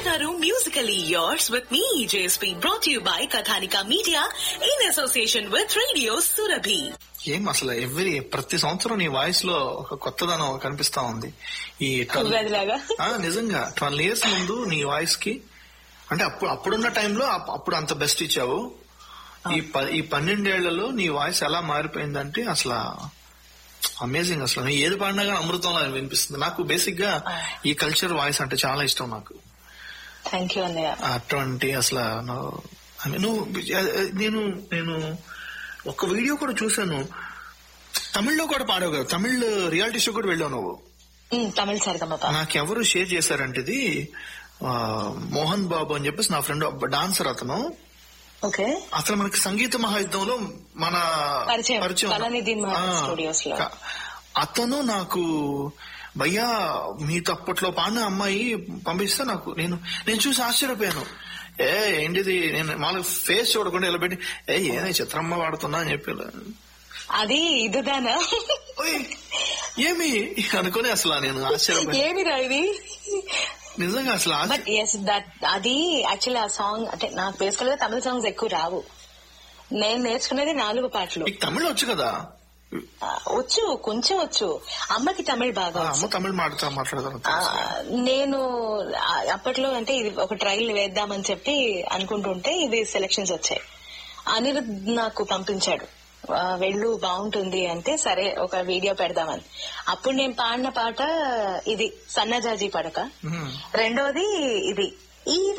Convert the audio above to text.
వింటున్నారు musically yours with me, JSP, brought to you by Kathanika Media in association with Radio Surabhi. ఏం అసలు every ప్రతి సంవత్సరం నీ వాయిస్ లో ఒక కొత్తదనం కనిపిస్తా ఉంది ఈ 12 ఉగాదిలాగా ఆ, నిజంగా ట్వెల్వ్ ఇయర్స్ ముందు నీ వాయిస్ కి అంటే అప్పుడు అప్పుడున్న టైంలో అప్- అప్పుడు అంత బెస్ట్ ఇచ్చావు ఈ ప- ఈ పన్నెండేళ్లలో నీ వాయిస్ ఎలా మారిపోయిందంటే అసలు అమేజింగ్ అసలు నువ్వు ఏది పాడినా కానీ అమృతంలో వినిపిస్తుంది నాకు బేసిక్ గా ఈ కల్చర్ వాయిస్ అంటే చాలా ఇష్టం నాకు థ్యాంక్ యూ అన్నయ్య అటువంటి అసలు నువ్వు I mean, నువ్వు నేను నేను ఒక వీడియో కూడా చూశాను తమిళ్లో కూడా పాడావు కదా తమిళ్ రియాలిటీ షో కూడా వెళ్ళావు నువ్వు ఉమ్, తమిళ సరిగమప నాకెవరు షేర్ చేశారంటే ఇది ఆ, మోహన్ బాబు అని చెప్పేసి నా ఫ్రెండ్ డాన్సర్ అతను ఓకే అతను మనకి సంగీత మహాయుద్ధంలో మన పరిచయం. కళానిధి మహా ఆ, స్టూడియోస్ లో. క- అతను నాకు భయ్యా మీ తప్పట్లో పాడిన అమ్మాయి పంపిస్తే నాకు నేను నేను చూసి ఆశ్చర్యపోయాను ఏ ఏంటిది నేను వాళ్ళకి ఫేస్ చూడకుండా ఇలా పెట్టి ఏ ఏనే చిత్రమ్మ వాడుతున్నా అని చెప్పి ఇలా. అది ఇదుదానా ఓయ్, ఏమి అనుకుని అసలు నేను ఆశ్చర్యపోయాను ఏమిరా ఇది నిజంగా అసలు ఆశ్చర్య- బట్ ఎస్ దట్ అది యాక్చువల్లీ ఆ సాంగ్ అంటే నాకు బేసికల్ గా తమిళ సాంగ్స్ ఎక్కువ రావు నేను నేర్చుకునేది నాలుగు పాటలు మీకు తమిళ్ వచ్చు కదా ఆ, వచ్చు కొంచెం వచ్చు అమ్మకి తమిళ్ బాగా ఆ, వచ్చు. అమ్మ తమిళ్ మాడతా మాట్లాడతాను ఆ, నేను ఆ, అప్పట్లో అంటే ఇది ఒక ట్రయల్ వేద్దామని చెప్పి అనుకుంటుంటే ఇది సెలక్షన్స్ వచ్చాయి అనిరుద్ నాకు పంపించాడు ఆ, వెళ్ళు బాగుంటుంది అంటే సరే ఒక వీడియో పెడదామని అప్పుడు నేను పాడిన పాట ఇది సన్నజాజి పడక రెండోది ఇది ఈ